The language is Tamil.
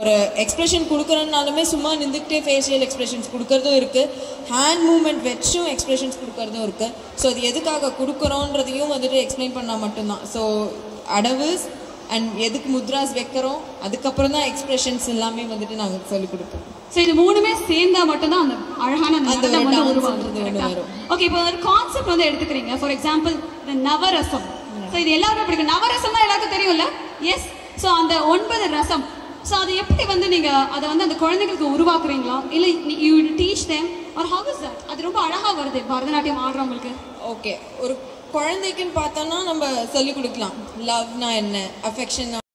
ஒரு எக்ஸ்பிரஷன் கொடுக்குறதுனாலுமே சும்மா நின்றுக்கிட்டே ஃபேஷியல் எக்ஸ்பிரஷன்ஸ் கொடுக்கறதும் இருக்குது ஹேண்ட் மூவ்மெண்ட் வச்சும் எக்ஸ்பிரஷன்ஸ் கொடுக்கறதும் இருக்குது ஸோ அது எதுக்காக கொடுக்குறோன்றதையும் வந்துட்டு எக்ஸ்பிளைன் பண்ணால் மட்டும்தான் ஸோ அடவு அண்ட் எதுக்கு முத்ராஸ் வைக்கிறோம் அதுக்கப்புறம் தான் எக்ஸ்பிரஷன்ஸ் எல்லாமே வந்துட்டு நாங்கள் சொல்லிக் கொடுப்போம் ஸோ இது மூணுமே சேர்ந்தா மட்டும்தான் அந்த அழகான அந்த அந்த நடனம் ஒரு வந்து dance உருவாகுது ன்றது ஒண்ணு வரும். ஓகே இப்போ ஒரு கான்செப்ட் வந்து எடுத்துக்கிறீங்க ஃபார் எக்ஸாம்பிள் இந்த நவரசம் ஸோ இது எல்லாருமே பிடிக்கும் நவரசம் தான் எல்லாருக்கும் தெரியும்ல எஸ் ஸோ அந்த ஒன்பது ரசம் ஸோ அது எப்படி வந்து நீங்க அதை வந்து அந்த குழந்தைகளுக்கு உருவாக்குறீங்களா இல்லை you teach them or how is that அது ரொம்ப அழகா வருது பரதநாட்டியம் ஆடுறவங்களுக்கு ஓகே ஒரு குழந்தைக்குன்னு பார்த்தோன்னா நம்ம சொல்லிக் கொடுக்கலாம் லவ்னா என்ன அஃபெக்ஷன்